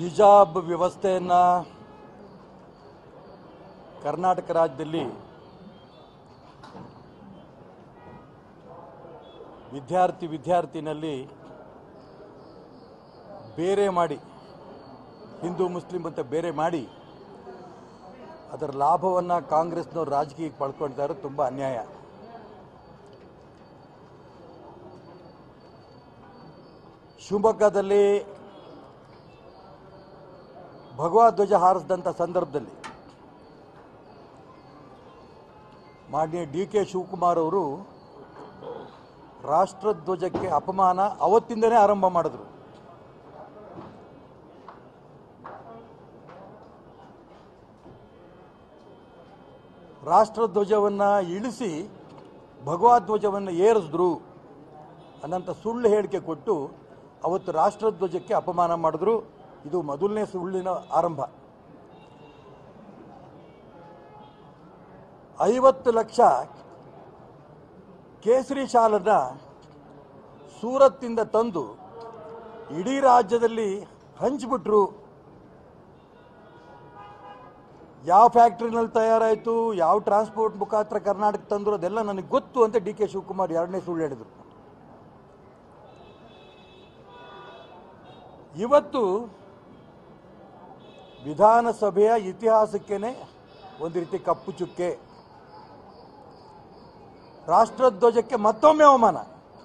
ಹಿಜಾಬ್ ವ್ಯವಸ್ಥೆಯನ್ನು ಕರ್ನಾಟಕ ರಾಜ್ಯದಲ್ಲಿ ವಿದ್ಯಾರ್ಥಿ ವಿದ್ಯಾರ್ಥಿನಲ್ಲಿ ಬೇರೆ ಮಾಡಿ ಹಿಂದೂ ಮುಸ್ಲಿಂ ಅಂತ ಬೇರೆ ಮಾಡಿ ಅದರ ಲಾಭವನ್ನು ಕಾಂಗ್ರೆಸ್ನವ್ರು ರಾಜಕೀಯಕ್ಕೆ ಪಡ್ಕೊಳ್ತಾರೆ ತುಂಬ ಅನ್ಯಾಯ ಶಿವಮೊಗ್ಗದಲ್ಲಿ ಭಗವಾ ಧ್ವಜ ಹಾರಿಸಿದಂಥ ಸಂದರ್ಭದಲ್ಲಿ ಮಾನ್ಯ ಡಿ ಕೆ ಶಿವಕುಮಾರ್ ಅವರು ರಾಷ್ಟ್ರಧ್ವಜಕ್ಕೆ ಅಪಮಾನ ಅವತ್ತಿಂದನೇ ಆರಂಭ ಮಾಡಿದ್ರು ರಾಷ್ಟ್ರಧ್ವಜವನ್ನು ಇಳಿಸಿ ಭಗವಾ ಧ್ವಜವನ್ನು ಏರಿಸಿದ್ರು ಅನ್ನಂಥ ಸುಳ್ಳು ಹೇಳಿಕೆ ಕೊಟ್ಟು ಅವತ್ತು ರಾಷ್ಟ್ರಧ್ವಜಕ್ಕೆ ಅಪಮಾನ ಮಾಡಿದ್ರು ಇದು ಮೊದಲನೇ ಸುಳ್ಳಿನ ಆರಂಭ ಐವತ್ತು ಲಕ್ಷ ಕೇಸರಿ ಶಾಲನ್ನ ಸೂರತ್ತಿಂದ ತಂದು ಇಡೀ ರಾಜ್ಯದಲ್ಲಿ ಹಂಚಿಬಿಟ್ರು ಯಾವ ಫ್ಯಾಕ್ಟ್ರಿನಲ್ಲಿ ತಯಾರಾಯಿತು ಯಾವ ಟ್ರಾನ್ಸ್ಪೋರ್ಟ್ ಮುಖಾಂತರ ಕರ್ನಾಟಕ ತಂದ್ರು ಅದೆಲ್ಲ ನನಗೆ ಗೊತ್ತು ಅಂತ ಡಿ ಕೆ ಶಿವಕುಮಾರ್ ಎರಡನೇ ಸುಳ್ಳು ಹೇಳಿದರು ಇವತ್ತು ವಿಧಾನಸಭೆಯ ಇತಿಹಾಸಕ್ಕೇನೆ ಒಂದು ರೀತಿ ಕಪ್ಪು ಚುಕ್ಕೆ ರಾಷ್ಟ್ರಧ್ವಜಕ್ಕೆ ಮತ್ತೊಮ್ಮೆ ಅವಮಾನ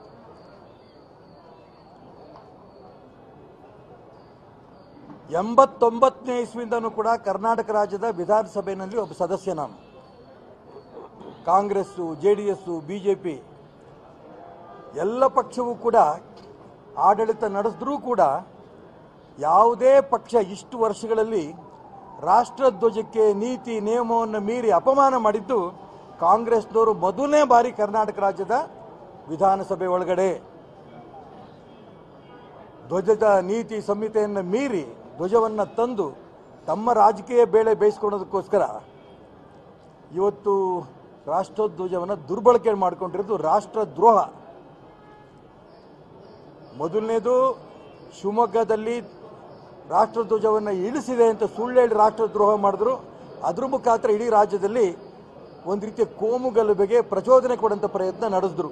ಎಂಬತ್ತೊಂಬತ್ತನೇ ಇಸ್ವಿಯಿಂದನೂ ಕೂಡ ಕರ್ನಾಟಕ ರಾಜ್ಯದ ವಿಧಾನಸಭೆಯಲ್ಲಿ ಒಬ್ಬ ಸದಸ್ಯ ನಾನು Congress J D S B J P ಎಲ್ಲ ಪಕ್ಷವೂ ಕೂಡ ಆಡಳಿತ ನಡೆಸಿದ್ರೂ ಕೂಡ ಯಾವುದೇ ಪಕ್ಷ ಇಷ್ಟು ವರ್ಷಗಳಲ್ಲಿ ರಾಷ್ಟ್ರಧ್ವಜಕ್ಕೆ ನೀತಿ ನಿಯಮವನ್ನು ಮೀರಿ ಅಪಮಾನ ಮಾಡಿದ್ದು ಕಾಂಗ್ರೆಸ್ನವರು ಮೊದಲನೇ ಬಾರಿ ಕರ್ನಾಟಕ ರಾಜ್ಯದ ವಿಧಾನಸಭೆ ಒಳಗಡೆ ಧ್ವಜದ ನೀತಿ ಸಂಹಿತೆಯನ್ನು ಮೀರಿ ಧ್ವಜವನ್ನು ತಂದು ತಮ್ಮ ರಾಜಕೀಯ ಬೇಳೆ ಬೇಯಿಸ್ಕೊಳ್ಳೋದಕ್ಕೋಸ್ಕರ ಇವತ್ತು ರಾಷ್ಟ್ರಧ್ವಜವನ್ನು ದುರ್ಬಳಕೆ ಮಾಡಿಕೊಂಡಿರೋದು ರಾಷ್ಟ್ರದ್ರೋಹ ಮೊದಲನೇದು ಶಿವಮೊಗ್ಗದಲ್ಲಿ ರಾಷ್ಟ್ರಧ್ವಜವನ್ನು ಇಳಿಸಿದೆ ಅಂತ ಸುಳ್ಳು ಹೇಳಿ ರಾಷ್ಟ್ರದ್ರೋಹ ಮಾಡಿದ್ರು ಅದ್ರ ಮುಖಾಂತರ ಇಡೀ ರಾಜ್ಯದಲ್ಲಿ ಒಂದು ರೀತಿಯ ಕೋಮು ಗಲಭೆಗೆ ಪ್ರಚೋದನೆ ಕೊಡುವಂಥ ಪ್ರಯತ್ನ ನಡೆಸಿದ್ರು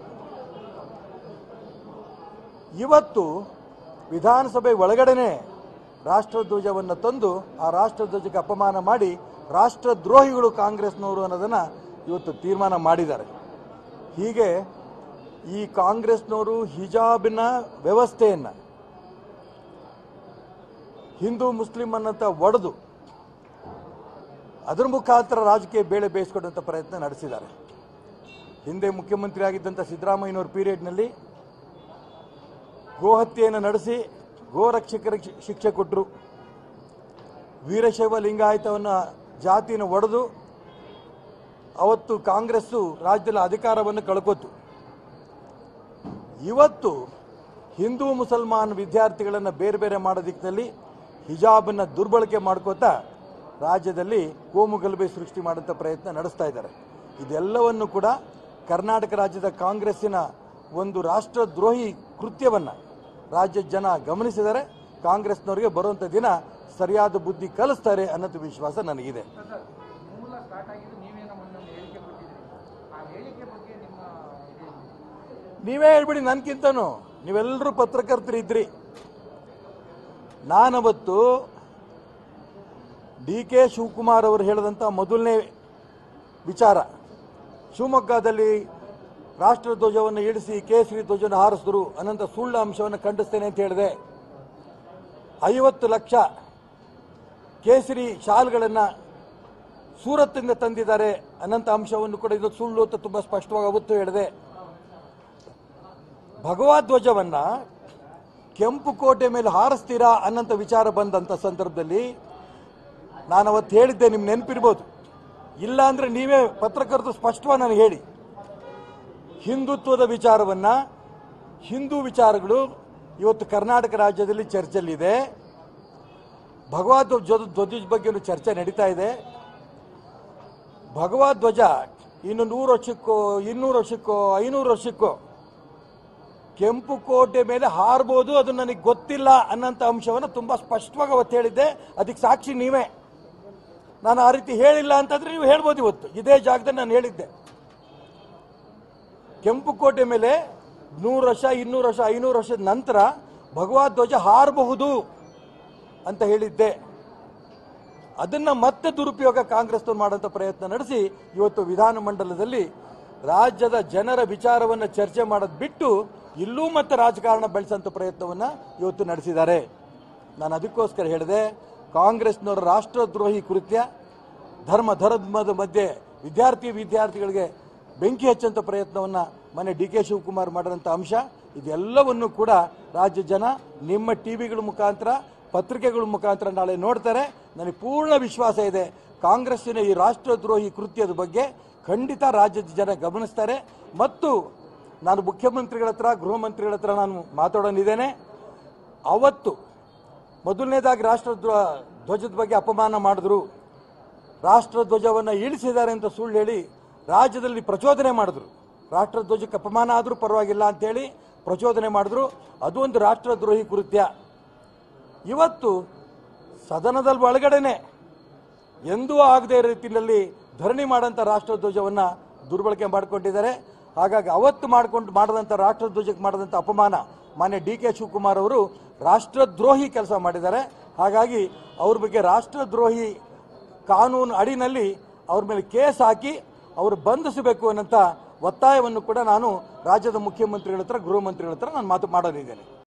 ಇವತ್ತು ವಿಧಾನಸಭೆ ಒಳಗಡೆನೆ ರಾಷ್ಟ್ರಧ್ವಜವನ್ನು ತಂದು ಆ ರಾಷ್ಟ್ರಧ್ವಜಕ್ಕೆ ಅಪಮಾನ ಮಾಡಿ ರಾಷ್ಟ್ರದ್ರೋಹಿಗಳು ಕಾಂಗ್ರೆಸ್ನವರು ಅನ್ನೋದನ್ನು ಇವತ್ತು ತೀರ್ಮಾನ ಮಾಡಿದ್ದಾರೆ ಹೀಗೆ ಈ ಕಾಂಗ್ರೆಸ್ನವರು ಹಿಜಾಬಿನ ವ್ಯವಸ್ಥೆಯನ್ನು ಹಿಂದೂ ಮುಸ್ಲಿಂ ಅನ್ನಂತ ಒಡೆದು ಅದರ ಮುಖಾಂತರ ರಾಜಕೀಯ ಬೇಳೆ ಬೇಯಿಸ್ಕೊಡುವಂಥ ಪ್ರಯತ್ನ ನಡೆಸಿದ್ದಾರೆ ಹಿಂದೆ ಮುಖ್ಯಮಂತ್ರಿ ಆಗಿದ್ದಂಥ ಸಿದ್ದರಾಮಯ್ಯನವ್ರ ಪೀರಿಯಡ್ನಲ್ಲಿ ಗೋಹತ್ಯೆಯನ್ನು ನಡೆಸಿ ಗೋರಕ್ಷಕರಿಗೆ ಶಿ- ಶಿಕ್ಷೆ ಕೊಟ್ಟರು ವೀರಶೈವ ಲಿಂಗಾಯತವನ್ನು ಜಾತಿನ ಒಡೆದು ಅವತ್ತು ಕಾಂಗ್ರೆಸ್ಸು ರಾಜ್ಯದಲ್ಲಿ ಅಧಿಕಾರವನ್ನು ಕಳ್ಕೊತು ಇವತ್ತು ಹಿಂದೂ ಮುಸಲ್ಮಾನ್ ವಿದ್ಯಾರ್ಥಿಗಳನ್ನು ಬೇರೆ ಬೇರೆ ಮಾಡೋ ದಿಕ್ಕಿನಲ್ಲಿ ಹಿಜಾಬನ್ನು ದುರ್ಬಳಕೆ ಮಾಡ್ಕೋತಾ ರಾಜ್ಯದಲ್ಲಿ ಕೋಮು ಗಲಭೆ ಸೃಷ್ಟಿ ಮಾಡೋಂಥ ಪ್ರಯತ್ನ ನಡೆಸ್ತಾ ಇದ್ದಾರೆ ಇದೆಲ್ಲವನ್ನು ಕೂಡ ಕರ್ನಾಟಕ ರಾಜ್ಯದ ಕಾಂಗ್ರೆಸ್ಸಿನ ಒಂದು ರಾಷ್ಟ್ರದ್ರೋಹಿ ಕೃತ್ಯವನ್ನು ರಾಜ್ಯದ ಜನ ಗಮನಿಸಿದರೆ ಕಾಂಗ್ರೆಸ್ನವರಿಗೆ ಬರುವಂಥ ದಿನ ಸರಿಯಾದ ಬುದ್ಧಿ ಕಲಿಸ್ತಾರೆ ಅನ್ನೋದು ವಿಶ್ವಾಸ ನನಗಿದೆ ಸರ್ ಮೂಲ ಸ್ಟಾರ್ಟ್ ಆಗಿದ್ದು ನೀವೇನೋ ಮೊನ್ನೆ ಒಂದು ಹೇಳಿಕೆ ಕೊಟ್ಟಿದ್ದೀರಿ ಆ ಹೇಳಿಕೆ ಬಗ್ಗೆ ನಿಮ್ಮ ಇದೇನು? ನೀವೇ ಹೇಳ್ಬಿಡಿ ನನ್ಕಿಂತನೂ ನೀವೆಲ್ಲರೂ ಪತ್ರಕರ್ತರು ಇದ್ರಿ ನಾನವತ್ತು ಡಿ ಕೆ ಶಿವಕುಮಾರ್ ಅವರು ಹೇಳಿದಂಥ ಮೊದಲನೇ ವಿಚಾರ ಶಿವಮೊಗ್ಗದಲ್ಲಿ ರಾಷ್ಟ್ರಧ್ವಜವನ್ನು ಇಳಿಸಿ ಕೇಸರಿ ಧ್ವಜವನ್ನು ಹಾರಿಸಿದ್ರು ಅನ್ನಂಥ ಸುಳ್ಳು ಅಂಶವನ್ನು ಖಂಡಿಸ್ತೇನೆ ಅಂತ ಹೇಳಿದೆ ಐವತ್ತು ಲಕ್ಷ ಕೇಸರಿ ಶಾಲ್ಗಳನ್ನು ಸೂರತ್ತಿಂದ ತಂದಿದ್ದಾರೆ ಅನ್ನಂಥ ಅಂಶವನ್ನು ಕೂಡ ಇದು ಸುಳ್ಳು ಅಂತ ತುಂಬ ಸ್ಪಷ್ಟವಾಗಿ ಅವತ್ತು ಹೇಳಿದೆ ಭಗವಧ್ವಜವನ್ನ ಕೆಂಪು ಕೋಟೆ ಮೇಲೆ ಹಾರಿಸ್ತೀರಾ ಅನ್ನಂಥ ವಿಚಾರ ಬಂದಂಥ ಸಂದರ್ಭದಲ್ಲಿ ನಾನು ಅವತ್ತು ಹೇಳಿದ್ದೆ ನಿಮ್ಗೆ ನೆನಪಿರ್ಬೋದು ಇಲ್ಲ ಅಂದರೆ ನೀವೇ ಪತ್ರಕರ್ತರು ಸ್ಪಷ್ಟವಾಗಿ ನನಗೆ ಹೇಳಿ ಹಿಂದುತ್ವದ ವಿಚಾರವನ್ನು ಹಿಂದೂ ವಿಚಾರಗಳು ಇವತ್ತು ಕರ್ನಾಟಕ ರಾಜ್ಯದಲ್ಲಿ ಚರ್ಚೆಯಲ್ಲಿದೆ ಭಗವದ್ ಧ್ವಜ ಧ್ವಜದ ಬಗ್ಗೆ ಚರ್ಚೆ ನಡೀತಾ ಇದೆ ಭಗವದ್ ಧ್ವಜ ಇನ್ನು ನೂರು ವರ್ಷಕ್ಕೋ ಇನ್ನೂರು ವರ್ಷಕ್ಕೋ ಐನೂರು ವರ್ಷಕ್ಕೋ ಕೆಂಪು ಕೋಟೆ ಮೇಲೆ ಹಾರಬಹುದು ಅದು ನನಗೆ ಗೊತ್ತಿಲ್ಲ ಅನ್ನೋಂಥ ಅಂಶವನ್ನು ತುಂಬಾ ಸ್ಪಷ್ಟವಾಗಿ ಅವತ್ತು ಹೇಳಿದ್ದೆ ಅದಕ್ಕೆ ಸಾಕ್ಷಿ ನೀವೇ ನಾನು ಆ ರೀತಿ ಹೇಳಿಲ್ಲ ಅಂತಂದ್ರೆ ನೀವು ಹೇಳ್ಬೋದು ಇವತ್ತು ಇದೇ ಜಾಗದಲ್ಲಿ ನಾನು ಹೇಳಿದ್ದೆ ಕೆಂಪು ಕೋಟೆ ಮೇಲೆ ನೂರು ವರ್ಷ ಇನ್ನೂರು ವರ್ಷ ಐನೂರು ವರ್ಷದ ನಂತರ ಭಗವಾ ಧ್ವಜ ಹಾರಬಹುದು ಅಂತ ಹೇಳಿದ್ದೆ ಅದನ್ನ ಮತ್ತೆ ದುರುಪಯೋಗ ಕಾಂಗ್ರೆಸ್ ಮಾಡುವಂತ ಪ್ರಯತ್ನ ನಡೆಸಿ ಇವತ್ತು ವಿಧಾನಮಂಡಲದಲ್ಲಿ ರಾಜ್ಯದ ಜನರ ವಿಚಾರವನ್ನು ಚರ್ಚೆ ಮಾಡೋದು ಬಿಟ್ಟು ಇಲ್ಲೂ ಮತ್ತೆ ರಾಜಕಾರಣ ಬೆಳೆಸಂತ ಪ್ರಯತ್ನವನ್ನ ಇವತ್ತು ನಡೆಸಿದ್ದಾರೆ ನಾನು ಅದಕ್ಕೋಸ್ಕರ ಹೇಳಿದೆ ಕಾಂಗ್ರೆಸ್ನವರ ರಾಷ್ಟ್ರದ್ರೋಹಿ ಕೃತ್ಯ ಧರ್ಮ ಧರ್ಮದ ಮಧ್ಯೆ ವಿದ್ಯಾರ್ಥಿ ವಿದ್ಯಾರ್ಥಿಗಳಿಗೆ ಬೆಂಕಿ ಹಚ್ಚಂತ ಪ್ರಯತ್ನವನ್ನ ಮನೆ ಡಿ ಕೆ ಶಿವಕುಮಾರ್ ಮಾಡಿದಂಥ ಅಂಶ ಇದೆಲ್ಲವನ್ನು ಕೂಡ ರಾಜ್ಯ ಜನ ನಿಮ್ಮ ಟಿವಿಗಳ ಮುಖಾಂತರ ಪತ್ರಿಕೆಗಳ ಮುಖಾಂತರ ನಾಳೆ ನೋಡ್ತಾರೆ ನನಗೆ ಪೂರ್ಣ ವಿಶ್ವಾಸ ಇದೆ ಕಾಂಗ್ರೆಸ್ಸಿನ ಈ ರಾಷ್ಟ್ರದ್ರೋಹಿ ಕೃತ್ಯದ ಬಗ್ಗೆ ಖಂಡಿತ ರಾಜ್ಯದ ಜನ ಗಮನಿಸ್ತಾರೆ ಮತ್ತು ನಾನು ಮುಖ್ಯಮಂತ್ರಿಗಳ ಹತ್ರ ಗೃಹ ಮಂತ್ರಿಗಳ ಹತ್ರ ನಾನು ಮಾತಾಡೋನಿದ್ದೇನೆ ಅವತ್ತು ಮೊದಲನೇದಾಗಿ ರಾಷ್ಟ್ರ ಧ್ವ- ಧ್ವಜದ ಬಗ್ಗೆ ಅಪಮಾನ ಮಾಡಿದ್ರು ರಾಷ್ಟ್ರ ಧ್ವಜವನ್ನು ಇಳಿಸಿದ್ದಾರೆ ಅಂತ ಸುಳ್ಳು ಹೇಳಿ ರಾಜ್ಯದಲ್ಲಿ ಪ್ರಚೋದನೆ ಮಾಡಿದ್ರು ರಾಷ್ಟ್ರ ಧ್ವಜಕ್ಕೆ ಅಪಮಾನ ಆದರೂ ಪರವಾಗಿಲ್ಲ ಅಂತೇಳಿ ಪ್ರಚೋದನೆ ಮಾಡಿದ್ರು ಅದು ಒಂದು ರಾಷ್ಟ್ರದ್ರೋಹಿ ಕೃತ್ಯ ಇವತ್ತು ಸದನದಲ್ಲಿ ಒಳಗಡೆನೆ ಎಂದೂ ಆಗದೇ ರೀತಿಯಲ್ಲಿ ಧರಣಿ ಮಾಡಂತ ರಾಷ್ಟ್ರಧ್ವಜವನ್ನು ದುರ್ಬಳಕೆ ಮಾಡಿಕೊಂಡಿದ್ದಾರೆ ಹಾಗಾಗಿ ಅವತ್ತು ಮಾಡ್ಕೊಂಡು ಮಾಡದಂಥ ರಾಷ್ಟ್ರಧ್ವಜಕ್ಕೆ ಮಾಡದಂಥ ಅಪಮಾನ ಮಾನ್ಯ ಡಿ ಕೆ ಶಿವಕುಮಾರ್ ಅವರು ರಾಷ್ಟ್ರದ್ರೋಹಿ ಕೆಲಸ ಮಾಡಿದ್ದಾರೆ ಹಾಗಾಗಿ ಅವ್ರ ಬಗ್ಗೆ ರಾಷ್ಟ್ರದ್ರೋಹಿ ಕಾನೂನು ಅಡಿನಲ್ಲಿ ಅವ್ರ ಮೇಲೆ ಕೇಸ್ ಹಾಕಿ ಅವರು ಬಂಧಿಸಬೇಕು ಅನ್ನೋಂಥ ಒತ್ತಾಯವನ್ನು ಕೂಡ ನಾನು ರಾಜ್ಯದ ಮುಖ್ಯಮಂತ್ರಿಗಳ ಹತ್ರ ಗೃಹ ಮಂತ್ರಿಗಳ ಹತ್ರ ನಾನು ಮಾತು ಮಾಡಲಿದ್ದೇನೆ